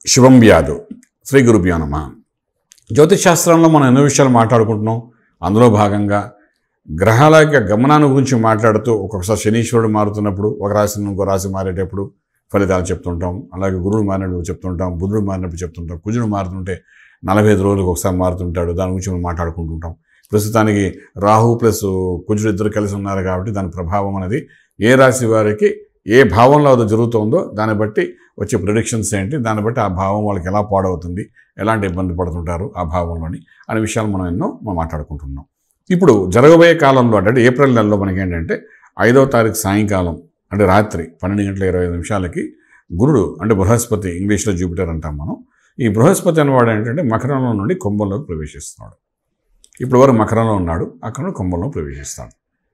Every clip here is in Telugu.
శుభం యాదవ్ శ్రీ గురుభ్యో నమ జ్యోతిష్ శాస్త్రంలో మనం ఎన్నో విషయాలు మాట్లాడుకుంటున్నాం అందులో భాగంగా గ్రహాల యొక్క గమనాన్ని గురించి మాట్లాడుతూ ఒక్కొక్కసారి శనీశ్వరుడు మారుతున్నప్పుడు ఒక రాశి నుండి ఇంకో రాశి మారేటప్పుడు ఫలితాలు చెప్తుంటాం అలాగే గురుడు మారినప్పుడు చెప్తుంటాం బుధుడు మారినప్పుడు చెప్తుంటాం కుజుడు మారుతుంటే నలభై ఐదు రోజులకు ఒకసారి మారుతుంటాడు దాని గురించి మనం మాట్లాడుకుంటుంటాం ప్రస్తుతానికి రాహు ప్లస్ కుజుడు ఇద్దరు కలిసి ఉన్నారు కాబట్టి దాని ప్రభావం అనేది ఏ రాశి వారికి ఏ భావంలో అది జరుగుతుందో దాన్ని బట్టి వచ్చే ప్రొడిక్షన్స్ ఏంటి దాన్ని బట్టి ఆ భావం వాళ్ళకి ఎలా పాడవుతుంది ఎలాంటి ఇబ్బంది పడుతుంటారు ఆ భావంలోని అనే విషయాలు మనం ఎన్నో మనం మాట్లాడుకుంటున్నాం ఇప్పుడు జరగబోయే కాలంలో అంటే ఏప్రిల్ నెలలో మనకి ఏంటంటే ఐదవ తారీఖు సాయంకాలం అంటే రాత్రి పన్నెండు గంటల ఇరవై ఐదు నిమిషాలకి గురుడు అంటే బృహస్పతి ఇంగ్లీష్లో జూపిటర్ అంటాం మనం ఈ బృహస్పతి అనేవాడు ఏంటంటే మకరంలో నుండి కుంభంలోకి ప్రవేశిస్తున్నాడు ఇప్పుడు వరకు మకరంలో ఉన్నాడు అక్కడ నుండి కుంభంలో ప్రవేశిస్తాడు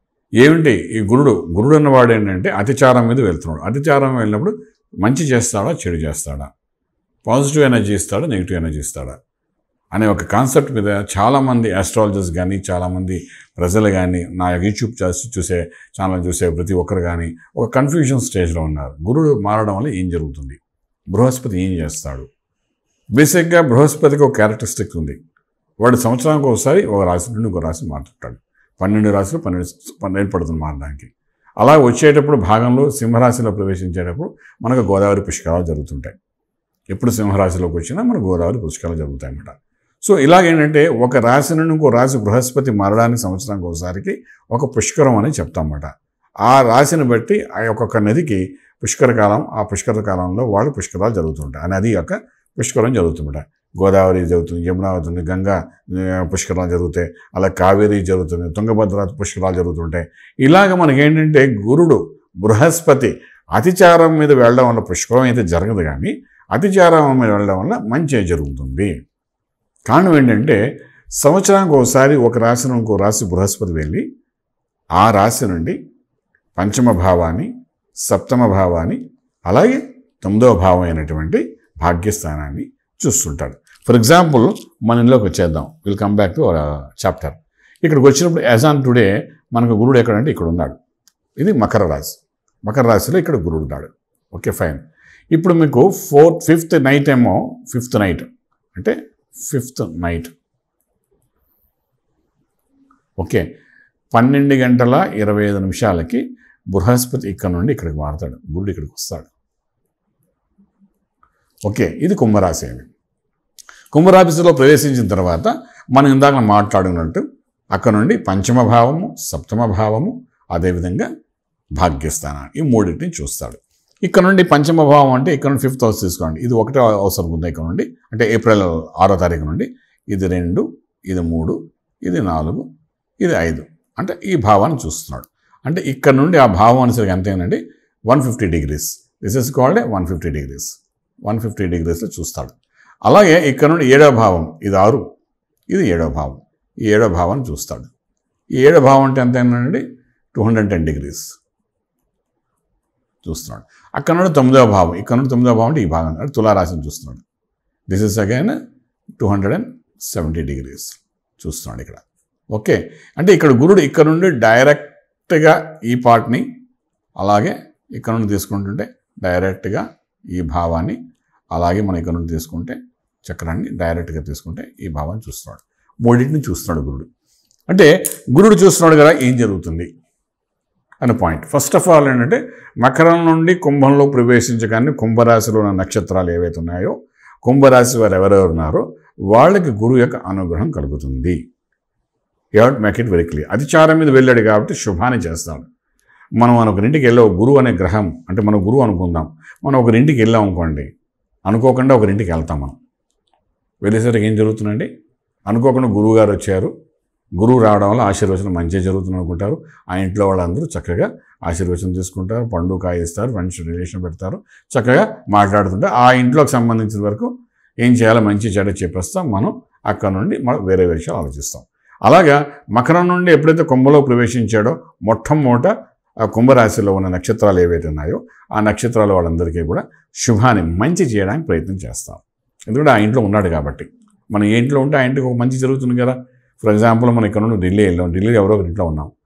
ఏమిటి ఈ గురుడు గురుడు అన్నవాడు ఏంటంటే అతిచారం మీద వెళ్తున్నాడు అతిచారం వెళ్ళినప్పుడు మంచి చేస్తాడా చెడు చేస్తాడా పాజిటివ్ ఎనర్జీ ఇస్తాడా నెగిటివ్ ఎనర్జీ ఇస్తాడా అనే ఒక కాన్సెప్ట్ మీద చాలామంది ఆస్ట్రాలజర్స్ కానీ చాలామంది ప్రజలు కానీ నా యూట్యూబ్ చేసి చూసే ఛానల్ చూసే ప్రతి ఒక్కరు కానీ ఒక కన్ఫ్యూజన్ స్టేజ్లో ఉన్నారు గురుడు మారడం వల్ల ఏం జరుగుతుంది బృహస్పతి ఏం చేస్తాడు బేసిక్గా బృహస్పతికి ఒక క్యారెక్టరిస్టిక్ ఉంది వాడు సంవత్సరానికి ఒకసారి ఒక రాశి నుండి ఒక రాశి మారుతుంటాడు పన్నెండు రాశులు పన్నెండు పన్నెండు పడుతుంది మారడానికి అలా వచ్చేటప్పుడు భాగంలో సింహరాశిలో ప్రవేశించేటప్పుడు మనకు గోదావరి పుష్కరాలు జరుగుతుంటాయి ఎప్పుడు సింహరాశిలోకి వచ్చినా మన గోదావరి పుష్కరాలు జరుగుతాయి అన్నమాట సో ఇలాగేంటంటే ఒక రాశి నుండి ఇంకో రాశి బృహస్పతి మారడానికి సంవత్సరానికి ఒకసారికి ఒక పుష్కరం అని చెప్తామన్నమాట ఆ రాశిని బట్టి ఆ ఒక్కొక్క నదికి పుష్కర కాలం ఆ పుష్కర కాలంలో వాళ్ళు పుష్కరాలు జరుగుతుంటాయి ఆ నది యొక్క పుష్కరం జరుగుతుందన్నమాట గోదావరి జరుగుతుంది యమున అవుతుంది గంగా ఆ, పుష్కరాలు జరుగుతాయి అలా కావేరి జరుగుతుంది తుంగభద్ర పుష్కరాలు జరుగుతుంటాయి ఇలాగ మనకేంటంటే గురుడు బృహస్పతి అతిచారం మీద వెళ్ళడం వల్ల పుష్కరం అయితే జరగదు కానీ అతిచారం మీద వెళ్ళడం వల్ల మంచి జరుగుతుంది కారణం ఏంటంటే సంవత్సరానికి ఒకసారి ఒక రాశి నుండి ఇంకో రాశి బృహస్పతి వెళ్ళి ఆ రాశి నుండి పంచమ భావాన్ని సప్తమ భావాన్ని అలాగే తొమ్మిదవ భావం అయినటువంటి భాగ్యస్థానాన్ని చూస్తుంటాడు ఫర్ ఎగ్జాంపుల్ మన ఇంట్లోకి వచ్చేద్దాం will come back to chapter ఇక్కడికి వచ్చినప్పుడు యాజ్ ఆన్ టుడే మనకు గురుడు ఎక్కడంటే ఇక్కడ ఉన్నాడు ఇది మకర రాశి మకర రాశిలో ఇక్కడ గురుడు ఉన్నాడు ఓకే ఫైన్ ఇప్పుడు మీకు ఫోర్త్ ఫిఫ్త్ నైట్ ఏమో ఫిఫ్త్ నైట్ అంటే ఫిఫ్త్ నైట్ ఓకే పన్నెండు గంటల ఇరవై ఐదు నిమిషాలకి బృహస్పతి ఇక్కడ నుండి ఇక్కడికి మారుతాడు గురుడు ఇక్కడికి వస్తాడు ఓకే ఇది కుంభరాశి అండి కుంభరాశిలో ప్రవేశించిన తర్వాత మనం ఇందాక మాట్లాడినట్టు అక్కడ నుండి పంచమ భావము సప్తమ భావము అదేవిధంగా భాగ్యస్థానం ఈ మూడింటిని చూస్తాడు ఇక్కడ నుండి పంచమ భావం అంటే ఇక్కడ నుండి ఫిఫ్త్ హౌస్ తీసుకోండి ఇది ఒకటే అవసరం ఉంది ఇక్కడ నుండి అంటే ఏప్రిల్ ఆరో తారీఖు నుండి ఇది రెండు ఇది మూడు ఇది నాలుగు ఇది ఐదు అంటే ఈ భావాన్ని చూస్తున్నాడు అంటే ఇక్కడ నుండి ఆ భావం అనేసరికి ఎంత ఏంటంటే one fifty degrees this is called one fifty degrees one fifty డిగ్రీస్లో చూస్తాడు అలాగే ఇక్కడ నుండి ఏడవ భావం ఇది ఆరు ఇది ఏడవ భావం ఈ ఏడవ భావాన్ని చూస్తాడు ఈ ఏడవ భావం అంటే ఎంత ఏంటంటే టూ హండ్రెడ్ టెన్ డిగ్రీస్ చూస్తున్నాడు అక్కడ నుండి తొమ్మిదవ భావం ఇక్కడ నుండి తొమ్మిదవ భావం అంటే ఈ భాగం అంటే తులారాశిని చూస్తున్నాడు this is again two hundred and seventy degrees చూస్తున్నాడు ఇక్కడ ఓకే అంటే ఇక్కడ గురుడు ఇక్కడ నుండి డైరెక్ట్గా ఈ పార్ట్ని అలాగే ఇక్కడ నుండి తీసుకుంటుంటే డైరెక్ట్గా ఈ భావాన్ని అలాగే మనం ఇక్కడ నుండి తీసుకుంటే చక్రాన్ని డైరెక్ట్గా తీసుకుంటే ఈ భావాన్ని చూస్తున్నాడు మూడింటిని చూస్తున్నాడు గురుడు అంటే గురుడు చూస్తున్నాడు కదా ఏం జరుగుతుంది అనే పాయింట్ ఫస్ట్ ఆఫ్ ఆల్ ఏంటంటే మకరం నుండి కుంభంలో ప్రవేశించగానే కుంభరాశిలో ఉన్న నక్షత్రాలు ఏవైతే ఉన్నాయో కుంభరాశి వారు ఎవరెవరు ఉన్నారో వాళ్ళకి గురువు యొక్క అనుగ్రహం కలుగుతుంది you had make it very clear అతిచారం మీద వెళ్ళాడు కాబట్టి శుభాన్ని చేస్తాడు మనం మన ఒకరింటికి వెళ్ళే ఒక గురువు అనే గ్రహం అంటే మన గురువు అనుకుందాం మనం ఒకరింటికి వెళ్ళాం అనుకోండి అనుకోకుండా ఒకరింటికి వెళ్తాం మనం వెళ్ళేసరికి ఏం జరుగుతుందండి అనుకోకుండా గురువు గారు వచ్చారు గురువు రావడం వల్ల ఆశీర్వచనం మంచిగా జరుగుతుంది అనుకుంటారు ఆ ఇంట్లో వాళ్ళందరూ చక్కగా ఆశీర్వచనం తీసుకుంటారు పండు కాయ ఇస్తారు మంచి రిలేషన్ పెడతారు చక్కగా మాట్లాడుతుంటే ఆ ఇంట్లోకి సంబంధించిన వరకు ఏం చేయాలో మంచి చెడ్డ చెప్పేస్తాం మనం అక్కడ నుండి మనం వేరే విషయాలు ఆలోచిస్తాం అలాగా మకరం నుండి ఎప్పుడైతే కుంభలో ప్రవేశించాడో మొట్టమొదట ఆ కుంభరాశిలో ఉన్న నక్షత్రాలు ఏవైతే ఉన్నాయో ఆ నక్షత్రాల వాళ్ళందరికీ కూడా శుభాన్ని మంచి చేయడానికి ప్రయత్నం చేస్తాం ఎందుకంటే ఆ ఇంట్లో ఉన్నాడు కాబట్టి మనం ఏ ఇంట్లో ఉంటే ఆ ఇంటికి ఒక మంచి జరుగుతుంది కదా ఫర్ ఎగ్జాంపుల్ మనం ఇక్కడ నుండి ఢిల్లీ వెళ్ళాం ఢిల్లీ ఎవరో ఒక ఇంట్లో ఉన్నాం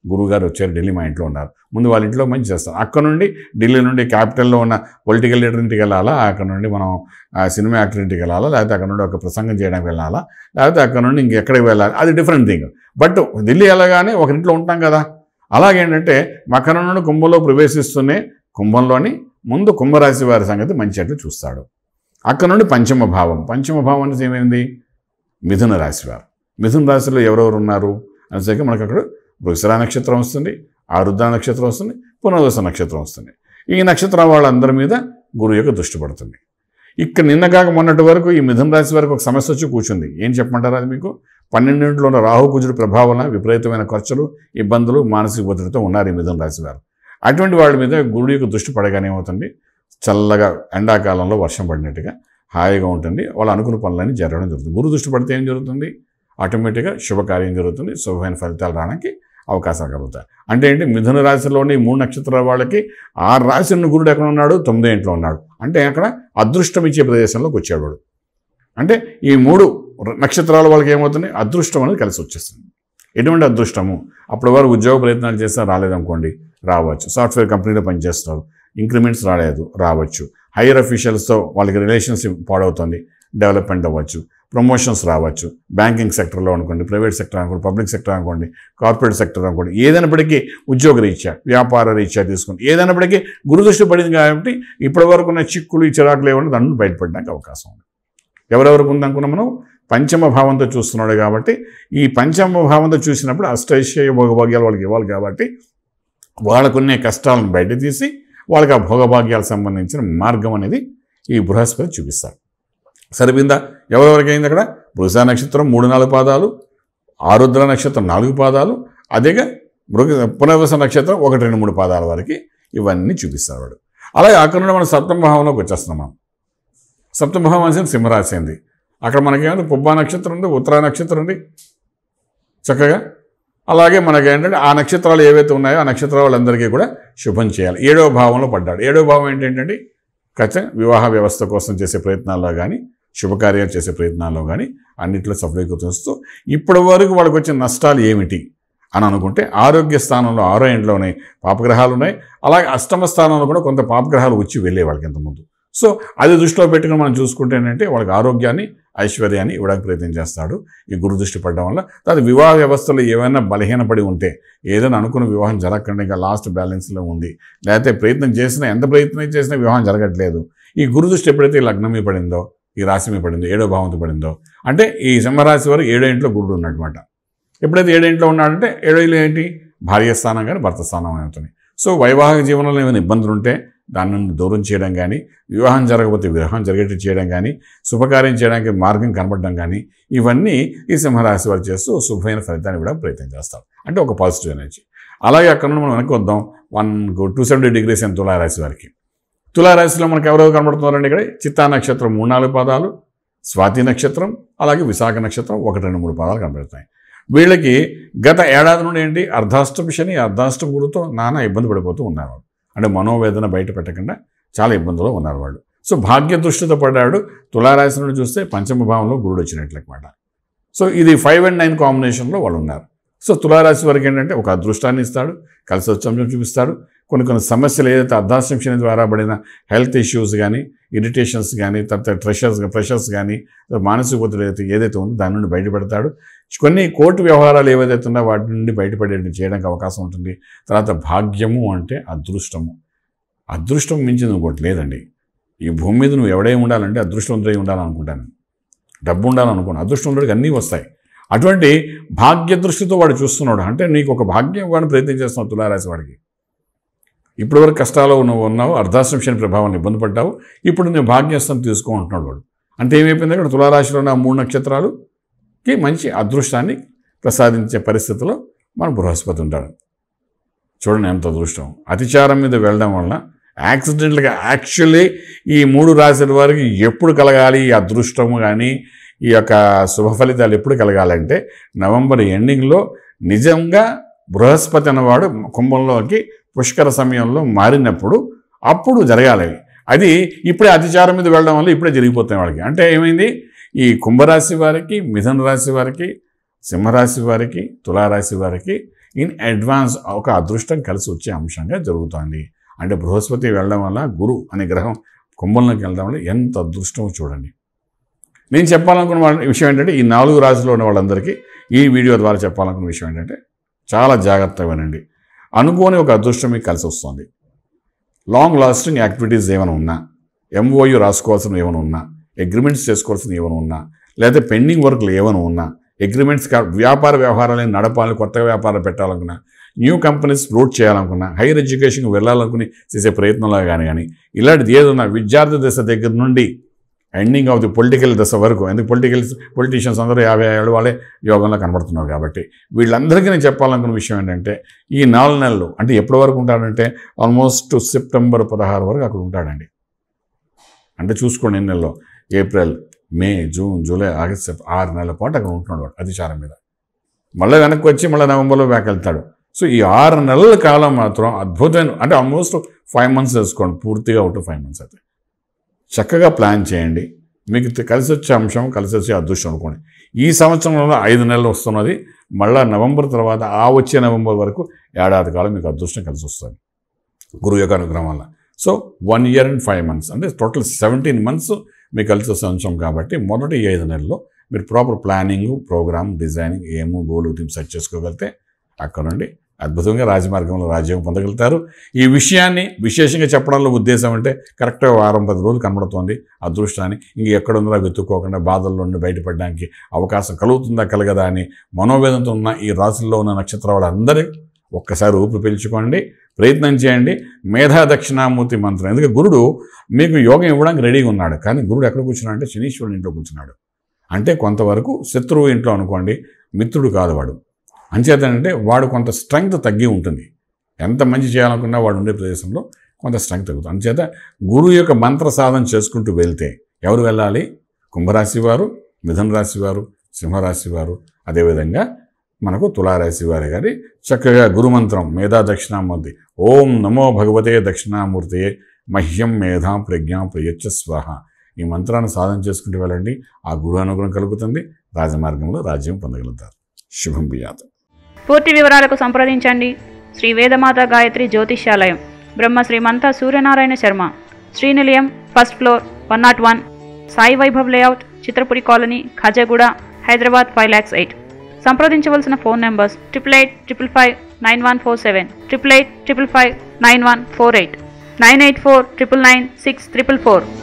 గురువు గారు వచ్చారు ఢిల్లీ మా ఇంట్లో ఉన్నారు ముందు వాళ్ళ ఇంట్లో మంచి చేస్తారు అక్కడ నుండి ఢిల్లీ నుండి క్యాపిటల్లో ఉన్న పొలిటికల్ లీడర్ ఇంటికి వెళ్ళాలా అక్కడ నుండి మనం ఆ, సినిమా యాక్టర్ ఇంటికి వెళ్ళాలా లేకపోతే అక్కడ నుండి ఒక ప్రసంగం చేయడానికి వెళ్ళాలా లేకపోతే అక్కడ నుండి ఇంకెక్కడికి వెళ్ళాలి అది డిఫరెంట్ థింగ్ బట్ ఢిల్లీ వెళ్ళగానే ఒక ఇంట్లో ఉంటాం కదా అలాగేంటంటే మకర నుండి కుంభంలో ప్రవేశిస్తూనే కుంభంలోని ముందు కుంభరాశి వారి సంగతి మంచి అట్లు చూస్తాడు అక్కడ నుండి పంచమ భావం పంచమ భావం అనేది ఏమైంది మిథున రాశి వారు మిథున రాశిలో ఎవరెవరు ఉన్నారు అనేసరికి మనకు అక్కడ వృషరా నక్షత్రం వస్తుంది ఆరుద్ర నక్షత్రం వస్తుంది పునర్వస నక్షత్రం వస్తుంది ఈ నక్షత్రం వాళ్ళందరి మీద గురువు యొక్క దృష్టి పడుతుంది ఇక్కడ నిన్న కాక మొన్నటి వరకు ఈ మిథున రాశి వారికి ఒక సమస్య వచ్చి కూర్చుంది ఏం చెప్పమంటారు అది మీకు పన్నెండింటిలో ఉన్న రాహు కుజుడు ప్రభావం వలన విపరీతమైన ఖర్చులు ఇబ్బందులు మానసిక ఒత్తిడితో ఉన్నారు ఈ మిథున రాశి వారు అటువంటి వాళ్ళ మీద గురుడు యొక్క దృష్టి పడగానే ఏమవుతుంది చల్లగా ఎండాకాలంలో వర్షం పడినట్టుగా హాయిగా ఉంటుంది వాళ్ళు అనుకున్న పనులన్నీ జరగడం జరుగుతుంది గురు దృష్టి పడితే ఏం జరుగుతుంది ఆటోమేటిక్గా శుభకార్యం జరుగుతుంది శుభమైన ఫలితాలు రావడానికి అవకాశాలు కలుగుతాయి అంటే ఏంటి మిథున రాశిలోని మూడు నక్షత్రాల వాళ్ళకి ఆ రాశి ఉన్న గురుడు ఎక్కడ ఉన్నాడు తొమ్మిదో ఇంట్లో ఉన్నాడు అంటే అక్కడ అదృష్టం ఇచ్చే ప్రదేశంలోకి వచ్చాడు వాడు అంటే ఈ మూడు ర- నక్షత్రాల వాళ్ళకి ఏమవుతుంది అదృష్టం అనేది కలిసి వచ్చేస్తుంది ఎటువంటి అదృష్టము అప్పటి వారు ఉద్యోగ ప్రయత్నాలు చేస్తే రాలేదనుకోండి రావచ్చు సాఫ్ట్వేర్ కంపెనీలో పనిచేస్తున్నారు ఇంక్రిమెంట్స్ రాలేదు రావచ్చు హైయర్ అఫీషియల్స్తో వాళ్ళకి రిలేషన్షిప్ పాడవుతుంది డెవలప్మెంట్ అవ్వచ్చు ప్రమోషన్స్ రావచ్చు బ్యాంకింగ్ సెక్టర్లో అనుకోండి ప్రైవేట్ సెక్టర్ అనుకోండి పబ్లిక్ సెక్టర్ అనుకోండి కార్పొరేట్ సెక్టర్ అనుకోండి ఏదైనప్పటికీ ఉద్యోగ రీత్యా వ్యాపార రీత్యా తీసుకుని ఏదైనప్పటికీ గురుదృష్టి పడింది కాబట్టి ఇప్పటి వరకు ఉన్న చిక్కులు ఈ చిరాకులు ఏమన్నా దాన్ని బయటపడడానికి అవకాశం ఉంది ఎవరెవరికి ఉంది అనుకున్నాం మనం పంచమ భావంతో చూస్తున్నాడు కాబట్టి ఈ పంచమ భావంతో చూసినప్పుడు అష్టైశ్వర్య భోగభాగ్యాలు వాళ్ళకి ఇవ్వాలి కాబట్టి వాళ్ళకున్నే కష్టాలను బయట తీసి వాళ్ళకి ఆ భోగభాగ్యాలకు సంబంధించిన మార్గం అనేది ఈ బృహస్పతి చూపిస్తారు సరిపోయిందా ఎవరెవరికి అయింది అక్కడ బృహస నక్షత్రం మూడు నాలుగు పాదాలు ఆరుద్ర నక్షత్రం నాలుగు పాదాలు అదేగా మృగ పునర్వస నక్షత్రం ఒకటి రెండు మూడు పాదాల వరకు ఇవన్నీ చూపిస్తారు వాడు అలాగే అక్కడ నుండి మనం సప్తమ భావంలోకి వచ్చేస్తున్నాం మనం సప్తమ భావం అనేది సింహరాశి అయింది అక్కడ మనకేమైనా పుబ్బా నక్షత్రం ఉంది ఉత్తరా నక్షత్రం ఉంది చక్కగా అలాగే మనకి ఏంటంటే ఆ నక్షత్రాలు ఏవైతే ఉన్నాయో ఆ నక్షత్రాల వాళ్ళందరికీ కూడా శుభం చేయాలి ఏడవ భావంలో పడ్డాడు ఏడవ భావం ఏంటంటే ఖచ్చితంగా వివాహ వ్యవస్థ కోసం చేసే ప్రయత్నాల్లో కానీ శుభకార్యాలు చేసే ప్రయత్నాల్లో కానీ అన్నింటిలో సఫలీకృతిస్తూ ఇప్పటి వరకు వాళ్ళకి వచ్చిన నష్టాలు ఏమిటి అని అనుకుంటే ఆరోగ్య స్థానంలో ఆరో ఇంట్లో ఉన్నాయి పాపగ్రహాలు ఉన్నాయి అలాగే అష్టమ స్థానంలో కూడా కొంత పాపగ్రహాలు వచ్చి వెళ్ళే వాళ్ళకి ఇంతకుముందు సో అది దృష్టిలో పెట్టుకుని మనం చూసుకుంటే ఏంటంటే వాళ్ళకి ఆరోగ్యాన్ని ఐశ్వర్యాన్ని ఇవ్వడానికి ప్రయత్నం చేస్తాడు ఈ గురు దృష్టి పడడం వల్ల తర్వాత వివాహ వ్యవస్థలో ఏమైనా బలహీనపడి ఉంటే ఏదైనా అనుకున్న వివాహం జరగకుండా ఇంకా లాస్ట్ బ్యాలెన్స్లో ఉంది లేకపోతే ప్రయత్నం చేసినా ఎంత ప్రయత్నం చేసినా వివాహం జరగట్లేదు ఈ గురు దృష్టి ఎప్పుడైతే ఈ లగ్నం మీద పడిందో ఈ రాశి మీద పడిందో ఏడో భావంతో పడిందో అంటే ఈ సింహరాశి వారు ఏడో ఇంట్లో గురుడు ఉన్నమాట ఎప్పుడైతే ఏడో ఇంట్లో ఉన్నాడంటే ఏడో ఇల్లు ఏంటి భార్య స్థానం కానీ భర్త స్థానం అవుతుంది సో వైవాహిక జీవనంలో ఏమైనా ఇబ్బందులు ఉంటే దాని నుండి దూరం చేయడం కానీ వివాహం జరగకపోతే వివాహం జరిగేట్టు చేయడం కానీ శుభకార్యం చేయడానికి మార్గం కనబడడం కానీ ఇవన్నీ ఈ సింహరాశి వారు చేస్తూ శుభమైన ఫలితాన్ని కూడా ప్రయత్నం చేస్తారు అంటే ఒక పాజిటివ్ ఎనర్జీ అలాగే అక్కడ నుండి మనం వెనక్కి వద్దాం వన్ టూ సెవెంటీ డిగ్రీస్ అని తులారాశి వారికి తులారాశిలో మనకు ఎవరెవరు కనబడుతున్నారండి ఇక్కడ చిత్తా నక్షత్రం మూడు నాలుగు పాదాలు స్వాతి నక్షత్రం అలాగే విశాఖ నక్షత్రం ఒకటి రెండు మూడు పాదాలు కనబడుతాయి వీళ్ళకి గత ఏడాది నుండి ఏంటి అర్ధాష్టమి శని అర్ధాష్టమ గురుతో నానా ఇబ్బంది పడిపోతూ ఉన్నారు అంటే మనోవేదన బయట పెట్టకుండా చాలా ఇబ్బందుల్లో ఉన్నారు వాళ్ళు సో భాగ్య దృష్టితో పడ్డాడు తులారాశి నుండి చూస్తే పంచమ భావంలో గురుడు వచ్చినట్లనమాట సో ఇది ఫైవ్ అండ్ నైన్ కాంబినేషన్లో వాళ్ళు ఉన్నారు సో తులారాశి వరకు ఏంటంటే ఒక అదృష్టాన్ని ఇస్తాడు కలిసి వచ్చంశం చూపిస్తాడు కొన్ని కొన్ని సమస్యలు ఏదైతే అర్ధాష్టం శని ద్వారా పడిన హెల్త్ ఇష్యూస్ కానీ ఇరిటేషన్స్ కానీ తర్వాత ప్రెషర్స్ ప్రెషర్స్ కానీ మానసిక ఒత్తిడి ఏదైతే ఏదైతే ఉందో దాని నుండి బయటపడతాడు కొన్ని కోర్టు వ్యవహారాలు ఏవైతే ఉన్నాయో వాటి నుండి బయటపడేట్టు చేయడానికి అవకాశం ఉంటుంది తర్వాత భాగ్యము అంటే అదృష్టము అదృష్టం మించింది ఇంకోటి లేదండి ఈ భూమి మీద నువ్వు ఎవడై ఉండాలంటే అదృష్టవంతుడై ఉండాలనుకుంటాను డబ్బు ఉండాలనుకోను అదృష్టవంతుడికి అన్నీ వస్తాయి అటువంటి భాగ్య దృష్టితో వాడు చూస్తున్నాడు అంటే నీకు ఒక భాగ్యం వాడిని ప్రయత్నం చేస్తున్నావు తులారాశి వాడికి ఇప్పటివరకు కష్టాల్లో నువ్వు ఉన్నావు అర్ధాశ్రం శని ప్రభావాన్ని ఇబ్బంది పడ్డావు ఇప్పుడు నేను భాగ్యస్థం తీసుకో అంటున్నాడు వాడు అంటే ఏమైపోయింది అక్కడ తులారాశిలో ఉన్న ఆ మూడు నక్షత్రాలుకి మంచి అదృష్టాన్ని ప్రసాదించే పరిస్థితిలో మన బృహస్పతి ఉంటాడు చూడండి ఎంత అదృష్టం అతిచారం మీద వెళ్ళడం వలన యాక్సిడెంట్గా యాక్చువల్లీ ఈ మూడు రాశుల వారికి ఎప్పుడు కలగాలి ఈ అదృష్టము కానీ ఈ యొక్క శుభ ఫలితాలు ఎప్పుడు కలగాలంటే నవంబర్ ఎండింగ్లో నిజంగా బృహస్పతి అన్నవాడు కుంభంలోకి పుష్కర సమయంలో మారినప్పుడు అప్పుడు జరగాలి అది ఇప్పుడే అతిచారం మీద వెళ్ళడం వల్ల ఇప్పుడే జరిగిపోతాయి వాళ్ళకి అంటే ఏమైంది ఈ కుంభరాశి వారికి మిథున రాశి వారికి సింహరాశి వారికి తులారాశి వారికి ఇన్ అడ్వాన్స్ ఒక అదృష్టం కలిసి వచ్చే అంశంగా జరుగుతుంది అంటే బృహస్పతి వెళ్ళడం వల్ల గురు అనే గ్రహం కుంభంలోకి వెళ్ళడం వల్ల ఎంత అదృష్టమో చూడండి నేను చెప్పాలనుకున్న వాళ్ళ విషయం ఏంటంటే ఈ నాలుగు రాశిలో ఉన్న వాళ్ళందరికీ ఈ వీడియో ద్వారా చెప్పాలనుకున్న విషయం ఏంటంటే చాలా జాగ్రత్తగా వినండి అనుకోని ఒక అదృష్టం మీకు కలిసి వస్తుంది లాంగ్ లాస్టింగ్ యాక్టివిటీస్ ఏమైనా ఉన్నా ఎంఓయు రాసుకోవాల్సినవి ఏమైనా ఉన్నా అగ్రిమెంట్స్ చేసుకోవాల్సినవి ఏమైనా ఉన్నా లేదా పెండింగ్ వర్క్లు ఏమైనా ఉన్నా అగ్రిమెంట్స్ కా వ్యాపార వ్యవహారాలను నడపాలని కొత్తగా వ్యాపారాలు పెట్టాలనుకున్నా న్యూ కంపెనీస్ ఫ్లోట్ చేయాలనుకున్నా హైయర్ ఎడ్యుకేషన్కి వెళ్ళాలనుకుని చేసే ప్రయత్నంలో కానీ కానీ ఇలాంటిది ఏదన్నా విద్యార్థి దశ దగ్గర నుండి ఎండింగ్ ఆఫ్ ది పొలిటికల్ దశ వరకు ఎందుకు పొలిటికల్ పొలిటీషియన్స్ అందరూ యాభై ఏళ్ళు వాళ్ళే యోగంలో కనబడుతున్నారు కాబట్టి వీళ్ళందరికీ నేను చెప్పాలనుకున్న విషయం ఏంటంటే ఈ నాలుగు నెలలు అంటే ఎప్పటి వరకు ఉంటాడంటే ఆల్మోస్ట్ సెప్టెంబర్ పదహారు వరకు అక్కడ ఉంటాడండి అంటే చూసుకోండి ఎన్ని నెలలో April May June July August September ఆరు నెలల పాటు అక్కడ ఉంటున్నాడు వాడు అధిచారం మీద మళ్ళీ వెనక్కి వచ్చి మళ్ళీ నవంబర్లో బ్యాక్ వెళ్తాడు సో ఈ ఆరు నెలల కాలం మాత్రం అద్భుతమైన అంటే ఆల్మోస్ట్ ఫైవ్ మంత్స్ వేసుకోండి పూర్తిగా అవుట్ ఫైవ్ మంత్స్ అయితే చక్కగా ప్లాన్ చేయండి మీకు తె- కలిసి వచ్చే అంశం కలిసి వచ్చే అదృష్టం అనుకోండి ఈ సంవత్సరంలో ఐదు నెలలు వస్తున్నది మళ్ళీ నవంబర్ తర్వాత ఆ వచ్చే నవంబర్ వరకు ఏడాది కాలం మీకు అదృష్టం కలిసి వస్తుంది గురువు యొక్క అనుగ్రహం వల్ల so one year and five months అంటే టోటల్ సెవెంటీన్ మంత్స్ మీకు కలిసి వస్తే అంశం కాబట్టి మొదటి ఐదు నెలల్లో మీరు ప్రాపర్ ప్లానింగ్ ప్రోగ్రామ్ డిజైనింగ్ ఏమో గోల్ టీమ్ సెట్ చేసుకోగలిగితే అక్కడ నుండి అద్భుతంగా రాజమార్గంలో రాజ్యం పొందగలుగుతారు ఈ విషయాన్ని విశేషంగా చెప్పడంలో ఉద్దేశం అంటే కరెక్ట్గా వారం పది రోజులు కనబడుతోంది అదృష్టాన్ని ఇంక ఎక్కడుందో వెతుక్కోకుండా బాధల్లో నుండి బయటపడడానికి అవకాశం కలుగుతుందా కలగదా అని మనోవేదంతో ఉన్న ఈ రాశుల్లో ఉన్న నక్షత్ర వాళ్ళందరూ ఒక్కసారి ఊపిరి పీల్చుకోండి ప్రయత్నం చేయండి మేధా దక్షిణామూర్తి మంత్రం ఎందుకంటే గురుడు మీకు యోగం ఇవ్వడానికి రెడీగా ఉన్నాడు కానీ గురుడు ఎక్కడ కూర్చున్నాడు అంటే శనీశ్వరుడు ఇంట్లో కూర్చున్నాడు అంటే కొంతవరకు శత్రువు ఇంట్లో అనుకోండి మిత్రుడు కాదు వాడు అంచేతనంటే వాడు కొంత స్ట్రెంగ్త్ తగ్గి ఉంటుంది ఎంత మంచి చేయాలనుకున్నా వాడు ఉండే ప్రదేశంలో కొంత స్ట్రెంగ్త్ తగ్గుతుంది అందుచేత గురువు యొక్క మంత్ర సాధన చేసుకుంటూ వెళ్తే ఎవరు వెళ్ళాలి కుంభరాశి వారు మిథున రాశి వారు సింహరాశి వారు అదేవిధంగా మనకు తులారాశి వారి గారి చక్కగా గురుమంత్రం మేధా దక్షిణామూర్తి ఓం నమో భగవతే దక్షిణామూర్తియే మహ్యం మేధాం ప్రజ్ఞాం ప్రయచ్చ స్వాహ ఈ మంత్రాన్ని సాధన చేసుకుంటూ వెళ్ళండి ఆ గురు అనుగ్రహం కలుగుతుంది రాజమార్గంలో రాజ్యం పొందగలుగుతారు శుభం బియాత్ పూర్తి వివరాలకు సంప్రదించండి Shri Vedamata Gayatri Jyotishyalayam Brahma Srimantha Suryanarayana Sharma Srinilayam first floor one not one Sai Vaibhav layout Chitrapuri colony Khajaguda Hyderabad five lakhs eight సంప్రదించవలసిన phone numbers triple eight triple five nine one four seven triple eight triple five nine one four eight nine eight four triple nine six triple four